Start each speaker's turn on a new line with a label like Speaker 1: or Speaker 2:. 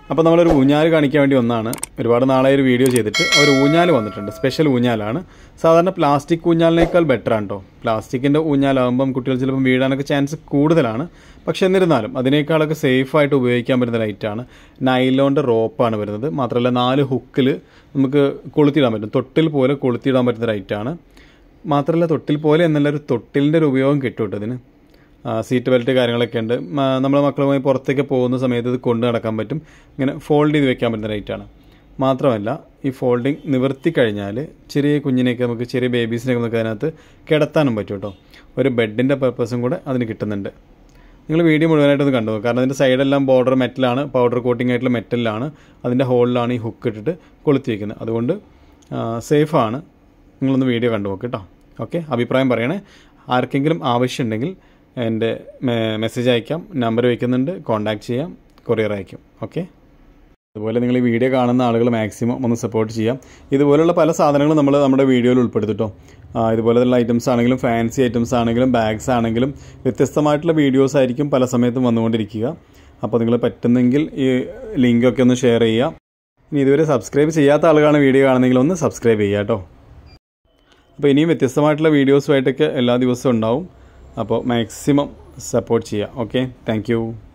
Speaker 1: അപ്പോൾ നമ്മളൊരു ഊഞ്ഞാൽ കാണിക്കാൻ വേണ്ടി വന്നതാണ് ഒരുപാട് നാളായി ഒരു വീഡിയോ ചെയ്തിട്ട് ഒരു ഊഞ്ഞാൽ വന്നിട്ടുണ്ട് സ്പെഷ്യൽ ഊഞ്ഞാലാണ് സാധാരണ പ്ലാസ്റ്റിക് ഊഞ്ഞാലിനേക്കാൾ ബെറ്റർ ആണ് കേട്ടോ പ്ലാസ്റ്റിക്കിൻ്റെ ഊഞ്ഞാലാകുമ്പം കുട്ടികൾ ചിലപ്പം വീഴാനൊക്കെ ചാൻസ് കൂടുതലാണ് പക്ഷെ എന്നിരുന്നാലും അതിനേക്കാളൊക്കെ സേഫായിട്ട് ഉപയോഗിക്കാൻ പറ്റുന്ന ലൈറ്റാണ് നൈലോണിൻ്റെ റോപ്പാണ് വരുന്നത് മാത്രമല്ല നാല് ഹുക്കിൽ നമുക്ക് കൊളുത്തിയിടാൻ പറ്റും തൊട്ടിൽ പോലെ കൊളുത്തിയിടാൻ പറ്റുന്ന ലൈറ്റാണ് മാത്രമല്ല തൊട്ടിൽ പോലെ എന്നല്ല ഒരു തൊട്ടിലിൻ്റെ ഒരു ഉപയോഗം കിട്ടും കേട്ടോ ഇതിന് ആ, സീറ്റ് ബെൽറ്റ് കാര്യങ്ങളൊക്കെ ഉണ്ട് മ- നമ്മളെ മക്കളുമായി പുറത്തേക്ക് പോകുന്ന സമയത്ത് ഇത് കൊണ്ടു നടക്കാൻ പറ്റും ഇങ്ങനെ ഫോൾഡ് ചെയ്ത് വെക്കാൻ പറ്റുന്ന ലൈറ്റാണ് മാത്രമല്ല ഈ ഫോൾഡിങ് നിവർത്തി കഴിഞ്ഞാൽ ചെറിയ കുഞ്ഞിനെയൊക്കെ നമുക്ക് ചെറിയ ബേബീസിനെയൊക്കെ നമുക്ക് അതിനകത്ത് കിടത്താനും പറ്റും കേട്ടോ ഒരു ബെഡിൻ്റെ പർപ്പസും കൂടെ അതിന് കിട്ടുന്നുണ്ട് നിങ്ങൾ വീഡിയോ മുഴുവനായിട്ടൊന്ന് കണ്ടു നോക്കുക കാരണം അതിൻ്റെ സൈഡെല്ലാം ബോർഡർ മെറ്റലാണ് പൗഡർ കോട്ടിംഗ് ആയിട്ടുള്ള മെറ്റലിലാണ് അതിൻ്റെ ഹോളിലാണ് ഈ ഹുക്ക് ഇട്ടിട്ട് കൊളുത്തി വയ്ക്കുന്നത് അതുകൊണ്ട് സേഫാണ് നിങ്ങളൊന്ന് വീഡിയോ കണ്ടു നോക്ക് കേട്ടോ ഓക്കെ അഭിപ്രായം പറയണേ ആർക്കെങ്കിലും ആവശ്യമുണ്ടെങ്കിൽ എൻ്റെ മെസ്സേജ് അയക്കാം നമ്പർ വയ്ക്കുന്നുണ്ട് കോൺടാക്ട് ചെയ്യാം കൊറിയർ അയക്കും ഓക്കെ അതുപോലെ നിങ്ങൾ ഈ വീഡിയോ കാണുന്ന ആളുകൾ മാക്സിമം ഒന്ന് സപ്പോർട്ട് ചെയ്യാം ഇതുപോലുള്ള പല സാധനങ്ങളും നമ്മൾ നമ്മുടെ വീഡിയോയിൽ ഉൾപ്പെടുത്തിട്ടോ ഇതുപോലെയുള്ള ഐറ്റംസ് ആണെങ്കിലും ഫാൻസി ഐറ്റംസ് ആണെങ്കിലും ബാഗ്സ് ആണെങ്കിലും വ്യത്യസ്തമായിട്ടുള്ള വീഡിയോസ് ആയിരിക്കും പല സമയത്തും വന്നുകൊണ്ടിരിക്കുക അപ്പോൾ നിങ്ങൾ പറ്റുന്നെങ്കിൽ ഈ ലിങ്കൊക്കെ ഒന്ന് ഷെയർ ചെയ്യുക ഇനി ഇതുവരെ സബ്സ്ക്രൈബ് ചെയ്യാത്ത ആളുകളാണ് വീഡിയോ കാണുന്നെങ്കിൽ ഒന്ന് സബ്സ്ക്രൈബ് ചെയ്യുക കേട്ടോ അപ്പോൾ ഇനിയും വ്യത്യസ്തമായിട്ടുള്ള വീഡിയോസുമായിട്ടൊക്കെ എല്ലാ ദിവസവും ഉണ്ടാവും അപ്പോൾ മാക്സിമം സപ്പോർട്ട് ചെയ്യുക ഓക്കെ താങ്ക്